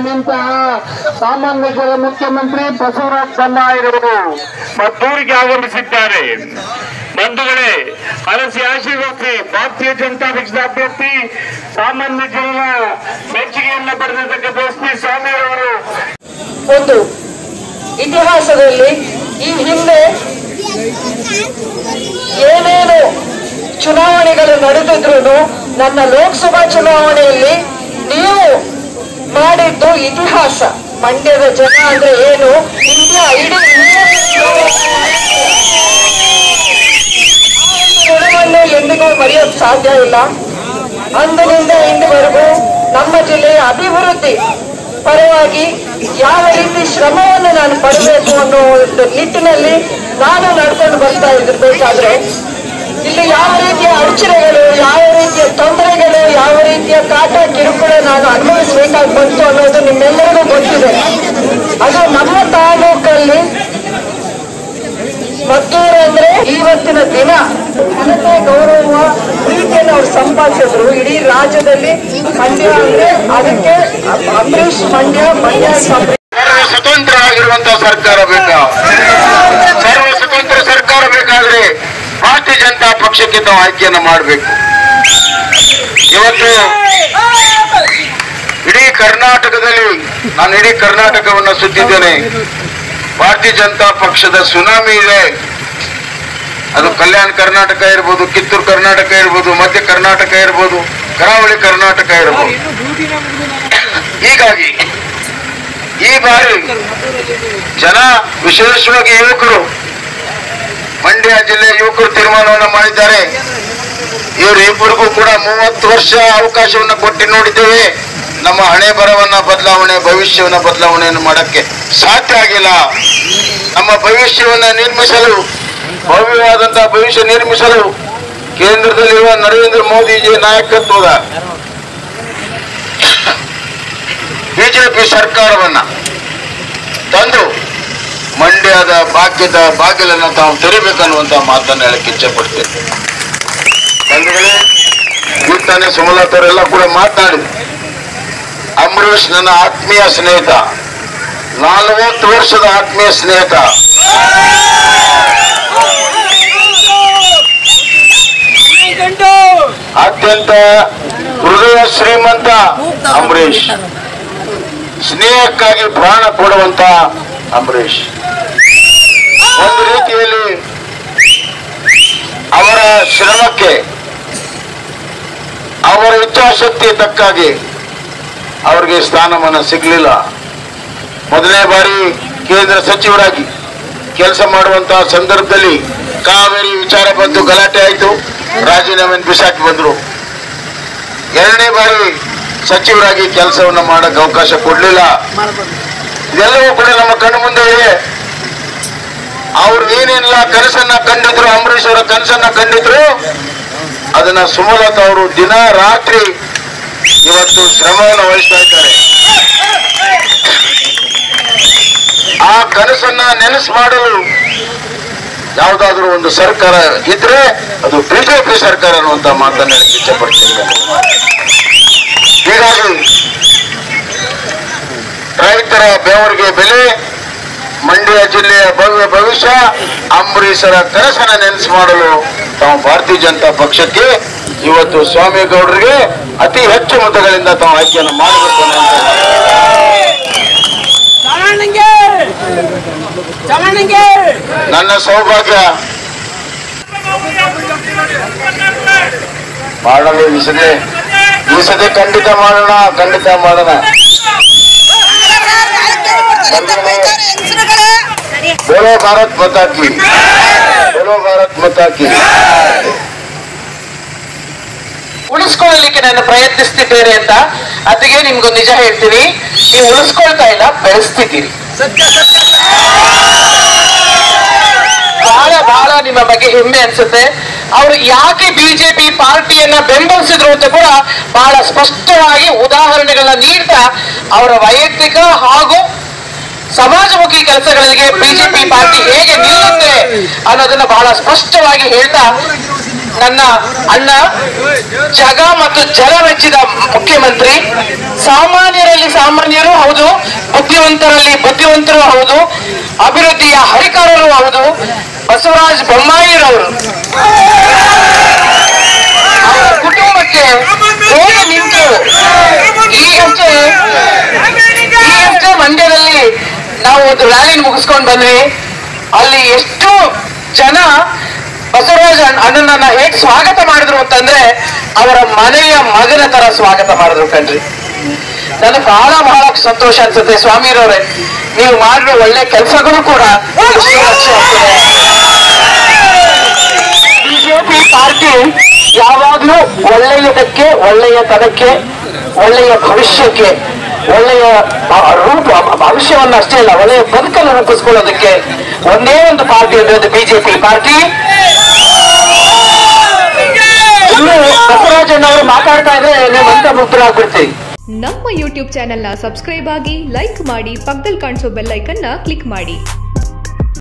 ನಿಂತಹ ಸಾಮಾನ್ಯ ಜನ ಮುಖ್ಯಮಂತ್ರಿ ಬಸವರಾಜ ಬೊಮ್ಮಾಯಿರವರು ಮದ್ದೂರಿಗೆ ಆಗಮಿಸಿದ್ದಾರೆ ಬಂಧುಗಳೇ ಅರಸಿ ಆಶೀರ್ವದಿಸಿ ಭಾರತೀಯ ಜನತಾ ಪಕ್ಷದ ಅಭ್ಯರ್ಥಿ ಸಾಮಾನ್ಯ ಜನರ ಮೆಚ್ಚುಗೆಯನ್ನು ಪಡೆದಿದ್ದಕ್ಕೆ ಎಸ್ ಪಿ ಸ್ವಾಮಿಯವರು ಒಂದು ಇತಿಹಾಸದಲ್ಲಿ ಈ ಹಿಂದೆ ಏನೇನು ಚುನಾವಣೆಗಳು ನಡೆದಿದ್ರು ನನ್ನ ಲೋಕಸಭಾ ಚುನಾವಣೆಯಲ್ಲಿ ನೀವು ಮಾಡಿದ್ದು ಇತಿಹಾಸ ಮಂಡ್ಯದ ಜನ ಅಂದ್ರೆ ಏನು ಇಂಡಿಯಾ ಇಡೀ ಋಣವನ್ನು ಎಂದಿಗೂ ಮರೆಯೋಕ್ ಸಾಧ್ಯ ಇಲ್ಲ ಅಂದಿನಿಂದ ಇಂದಿವರೆಗೂ ನಮ್ಮ ಜಿಲ್ಲೆಯ ಅಭಿವೃದ್ಧಿ ಪರವಾಗಿ ಯಾವ ರೀತಿ ಶ್ರಮವನ್ನು ನಾನು ಪಡಬೇಕು ಅನ್ನೋ ಒಂದು ನಿಟ್ಟಿನಲ್ಲಿ ನಾನು ನಡ್ಕೊಂಡು ಬರ್ತಾ ಇದ್ದಿರ್ಬೇಕಾದ್ರೆ ಇಲ್ಲಿ ಯಾವ ರೀತಿಯ ಅಡಚಣೆಗಳು ಯಾವ ರೀತಿಯ ತೊಂದರೆಗಳು ಯಾವ ರೀತಿಯ ಕಾಟ ಕಿರುಕುಳ ನಾನು ಅನುಭವಿಸಬೇಕಾಗಿ ಬಂತು ಅನ್ನೋದು ನಿಮ್ಮೆಲ್ಲರಿಗೂ ಗೊತ್ತಿದೆ ಅದು ನಮ್ಮ ತಾಲೂಕಲ್ಲಿ ಮದ್ದೂರು ಅಂದ್ರೆ ಇವತ್ತಿನ ದಿನ ಘನತೆ ಗೌರವ ಪ್ರೀತಿಯನ್ನು ಅವ್ರು ಸಂಪಾದಿಸಿದ್ರು ಇಡೀ ರಾಜ್ಯದಲ್ಲಿ ಮಂಡ್ಯ ಅಂದ್ರೆ ಅದಕ್ಕೆ ಅಂಬರೀಷ್ ಮಂಡ್ಯ ಮಂಡ್ಯ ಅಂಬರೀಷ್ ಸರ್ವ ಸ್ವತಂತ್ರ ಆಗಿರುವಂತಹ ಸರ್ಕಾರ ಬೇಕಾ ಸರ್ವ ಸ್ವತಂತ್ರ ಸರ್ಕಾರ ಬೇಕಾದ್ರೆ ಭಾರತೀಯ ಜನತಾ ಪಕ್ಷಕ್ಕೆ ತಾವು ಆಯ್ಕೆಯನ್ನ ಮಾಡಬೇಕು ಇವತ್ತು ಇಡೀ ಕರ್ನಾಟಕದಲ್ಲಿ ನಾನು ಇಡೀ ಕರ್ನಾಟಕವನ್ನ ಸುತ್ತಿದ್ದೇನೆ ಭಾರತೀಯ ಜನತಾ ಪಕ್ಷದ ಸುನಾಮಿ ಇದೆ ಅದು ಕಲ್ಯಾಣ ಕರ್ನಾಟಕ ಇರ್ಬೋದು ಕಿತ್ತೂರು ಕರ್ನಾಟಕ ಇರ್ಬೋದು ಮಧ್ಯ ಕರ್ನಾಟಕ ಇರ್ಬೋದು ಕರಾವಳಿ ಕರ್ನಾಟಕ ಇರ್ಬೋದು ಹೀಗಾಗಿ ಈ ಬಾರಿ ಜನ ವಿಶೇಷವಾಗಿ ಯುವಕರು ಮಂಡ್ಯ ಜಿಲ್ಲೆ ಯುವಕರು ತೀರ್ಮಾನವನ್ನು ಮಾಡಿದ್ದಾರೆ ಇವರು ಇಬ್ಬರಿಗೂ ಕೂಡ ಮೂವತ್ತು ವರ್ಷ ಅವಕಾಶವನ್ನು ಕೊಟ್ಟು ನೋಡಿದ್ದೇವೆ ನಮ್ಮ ಹಣೆ ಬರವನ್ನ ಬದಲಾವಣೆ ಭವಿಷ್ಯವನ್ನ ಬದಲಾವಣೆಯನ್ನು ಮಾಡಕ್ಕೆ ಸಾಧ್ಯ ಆಗಿಲ್ಲ ನಮ್ಮ ಭವಿಷ್ಯವನ್ನ ನಿರ್ಮಿಸಲು ಭವ್ಯವಾದಂತಹ ಭವಿಷ್ಯ ನಿರ್ಮಿಸಲು ಕೇಂದ್ರದಲ್ಲಿರುವ ನರೇಂದ್ರ ಮೋದಿಜಿ ನಾಯಕತ್ವದ ಬಿಜೆಪಿ ಸರ್ಕಾರವನ್ನ ತಂದು ಮಂಡ್ಯದ ಭಾಗ್ಯದ ಬಾಗಿಲನ್ನು ತಾವು ತೆರಿಬೇಕನ್ನುವಂತ ಮಾತನ್ನ ಹೇಳಕ್ಕೆ ಇಚ್ಛೆ ಪಡ್ತೇನೆ ಬಂಧುಗಳೇ ಈಗ ತಾನೇ ಸುಮಲತವರೆಲ್ಲ ಕೂಡ ಮಾತನಾಡಿದ್ರು ಅಂಬರೀಷ್ ನನ್ನ ಆತ್ಮೀಯ ಸ್ನೇಹಿತ ನಲವತ್ತು ವರ್ಷದ ಆತ್ಮೀಯ ಸ್ನೇಹಿತ ಅತ್ಯಂತ ಹೃದಯ ಶ್ರೀಮಂತ ಅಂಬರೀಷ್ ಸ್ನೇಹಕ್ಕಾಗಿ ಪ್ರಾಣ ಕೊಡುವಂತ ಅಂಬರೀಷ್ ಒಂದು ರೀತಿಯಲ್ಲಿ ಅವರ ಶ್ರಮಕ್ಕೆ ಅವರ ಇಚ್ಛಾಶಕ್ತಿ ತಕ್ಕಾಗಿ ಅವರಿಗೆ ಸ್ಥಾನಮಾನ ಸಿಗಲಿಲ್ಲ ಮೊದಲನೇ ಬಾರಿ ಕೇಂದ್ರ ಸಚಿವರಾಗಿ ಕೆಲಸ ಮಾಡುವಂತಹ ಸಂದರ್ಭದಲ್ಲಿ ಕಾವೇರಿ ವಿಚಾರ ಬಂದು ಗಲಾಟೆ ಆಯಿತು ರಾಜೀನಾಮೆ ಬಿಸಾಕಿ ಬಂದ್ರು ಎರಡನೇ ಬಾರಿ ಸಚಿವರಾಗಿ ಕೆಲಸವನ್ನು ಮಾಡಕ್ಕೆ ಅವಕಾಶ ಕೊಡಲಿಲ್ಲ ಇದೆಲ್ಲವೂ ಕೂಡ ನಮ್ಮ ಕಣ್ಣು ಮುಂದೆ ಇದೆ ಅವ್ರು ಏನೆಲ್ಲ ಕನಸನ್ನ ಕಂಡಿದ್ರು ಅಂಬರೀಷ್ ಅವರ ಕನಸನ್ನ ಕಂಡಿದ್ರು ಅದನ್ನ ಸುಮಲತಾ ಅವರು ದಿನ ರಾತ್ರಿ ಇವತ್ತು ಶ್ರಮವನ್ನು ವಹಿಸ್ತಾ ಇದ್ದಾರೆ ಆ ಕನಸನ್ನ ನೆನಸು ಮಾಡಲು ಯಾವುದಾದ್ರೂ ಒಂದು ಸರ್ಕಾರ ಇದ್ರೆ ಅದು ಬಿಜೆಪಿ ಸರ್ಕಾರ ಅನ್ನುವಂತ ಮಾತನ್ನ ಹೇಳಕ್ಕೆ ಇಚ್ಛೆ ಪಡ್ತೀನಿ ಹೀಗಾಗಿ ರೈತರ ಬೆವರಿಗೆ ಬೆಲೆ ಮಂಡ್ಯ ಜಿಲ್ಲೆಯ ಭವ್ಯ ಭವಿಷ್ಯ ಅಂಬರೀಷರ ಕನಸನ್ನ ನೆನಸು ಮಾಡಲು ತಾವು ಭಾರತೀಯ ಜನತಾ ಪಕ್ಷಕ್ಕೆ ಇವತ್ತು ಸ್ವಾಮಿಗೌಡರಿಗೆ ಅತಿ ಹೆಚ್ಚು ಮತಗಳಿಂದ ತಾವು ಆಯ್ಕೆಯನ್ನು ಮಾಡಬೇಕು ಅನ್ನುವಂಥ ಚಮಣಿಗೆ ಚಮಣಿಗೆ ನನ್ನ ಸೌಭಾಗ್ಯ ಮಾಡಲು ಈ ಸದೆ ಈ ಸದೆ ಖಂಡಿತ ಮಾಡೋಣ ಖಂಡಿತ ಮಾಡೋಣ ಬೋಲೋ ಭಾರತ್ ಮಾತಾ ಕಿ ಬೋಲೋ ಭಾರತ್ ಮಾತಾ ಕಿ ಉಳಿಸ್ಕೊಳ್ಳಲಿಕ್ಕೆ ನಾನು ಪ್ರಯತ್ನಿಸ್ತಿದ್ದೇನೆ ಅಂತ ಅದಕ್ಕೆ ನಿಮ್ಗೊಂದು ನಿಜ ಹೇಳ್ತೀನಿ ನೀವು ಉಳಿಸ್ಕೊಳ್ತಾ ಇಲ್ಲ ಬೆಳೆಸ್ತಿದ್ದೀರಿ ಬಹಳ ಬಹಳ ನಿಮ್ಮ ಬಗ್ಗೆ ಹೆಮ್ಮೆ ಅನ್ಸುತ್ತೆ ಅವರು ಯಾಕೆ ಬಿಜೆಪಿ ಪಾರ್ಟಿಯನ್ನ ಬೆಂಬಲಿಸಿದ್ರು ಅಂತ ಕೂಡ ಬಹಳ ಸ್ಪಷ್ಟವಾಗಿ ಉದಾಹರಣೆಗಳನ್ನ ನೀಡ್ತಾ ಅವರ ವೈಯಕ್ತಿಕ ಹಾಗೂ ಸಮಾಜಮುಖಿ ಕೆಲಸಗಳಿಗೆ ಬಿಜೆಪಿ ಪಾರ್ಟಿ ಹೇಗೆ ನಿಲ್ಲುತ್ತೆ ಅನ್ನೋದನ್ನ ಬಹಳ ಸ್ಪಷ್ಟವಾಗಿ ಹೇಳ್ತಾ ನನ್ನ ಅಣ್ಣ ಜಗ ಮತ್ತು ಜಲ ಮೆಚ್ಚಿದ ಮುಖ್ಯಮಂತ್ರಿ ಸಾಮಾನ್ಯರಲ್ಲಿ ಸಾಮಾನ್ಯರು ಹೌದು ಬುದ್ಧಿವಂತರಲ್ಲಿ ಬುದ್ಧಿವಂತರು ಹೌದು ಅಭಿವೃದ್ಧಿಯ ಹರಿಕಾರರು ಹೌದು ಬಸವರಾಜ ಬೊಮ್ಮಾಯಿರವರು ಅವರ ಕುಟುಂಬಕ್ಕೆ ಹೇಗೆ ನಿಂತು ಈಗಷ್ಟೇ ಈಗಷ್ಟೇ ಮಂಡ್ಯದಲ್ಲಿ ನಾವು ಒಂದು ರ್ಯಾಲಿ ಮುಗಿಸ್ಕೊಂಡು ಬಂದ್ವಿ ಅಲ್ಲಿ ಎಷ್ಟು ಜನ ಬಸವರಾಜ ಅಣ್ಣ- ಅಣ್ಣನನ್ನ ಹೇಗೆ ಸ್ವಾಗತ ಮಾಡಿದ್ರು ಅಂತಂದ್ರೆ ಅವರ ಮನೆಯ ಮಗನ ತರ ಸ್ವಾಗತ ಮಾಡಿದ್ರು ಕಣ್ರಿ ನನಗೆ ಬಹಳ ಬಹಳ ಸಂತೋಷ ಅನ್ಸುತ್ತೆ ಸ್ವಾಮಿರವ್ರೆ ನೀವು ಮಾಡಿರೋ ಒಳ್ಳೆ ಕೆಲಸಗಳು ಕೂಡ ಎಷ್ಟೋ ಲಕ್ಷ ಆಗ್ತದೆ ಬಿಜೆಪಿ ಪಾರ್ಟಿ ಯಾವಾಗ್ಲೂ ಒಳ್ಳೆಯದಕ್ಕೆ ಒಳ್ಳೆಯ ತನಕ್ಕೆ ಒಳ್ಳೆಯ ಭವಿಷ್ಯಕ್ಕೆ ಒಳ್ಳೆಯ ಭ- ರೂಪ ಭವಿಷ್ಯವನ್ನ ಅಷ್ಟೇ ಅಲ್ಲ ಒಳ್ಳೆಯ ಬದುಕನ್ನು ರೂಪಿಸ್ಕೊಳ್ಳೋದಕ್ಕೆ ಒಂದೇ ಒಂದು ಪಾರ್ಟಿ ಅಂದ್ರೆ ಅದು ಬಿಜೆಪಿ ಪಾರ್ಟಿ ಇನ್ನು ಬಸವರಾಜಣ್ಣವರು ಮಾತಾಡ್ತಾ ಇದ್ರೆ ನೀವು ಅಂತ ಮುಗ್ಧರಾಗ್ಬಿಡ್ತೀವಿ ನಮ್ಮ ಯೂಟ್ಯೂಬ್ ಚಾನೆಲ್ನ ಸಬ್ಸ್ಕ್ರೈಬ್ ಆಗಿ ಲೈಕ್ ಮಾಡಿ ಪಕ್ಕದಲ್ಲಿ ಕಾಣಿಸೋ ಬೆಲ್ ಐಕನ್ನ ಕ್ಲಿಕ್ ಮಾಡಿ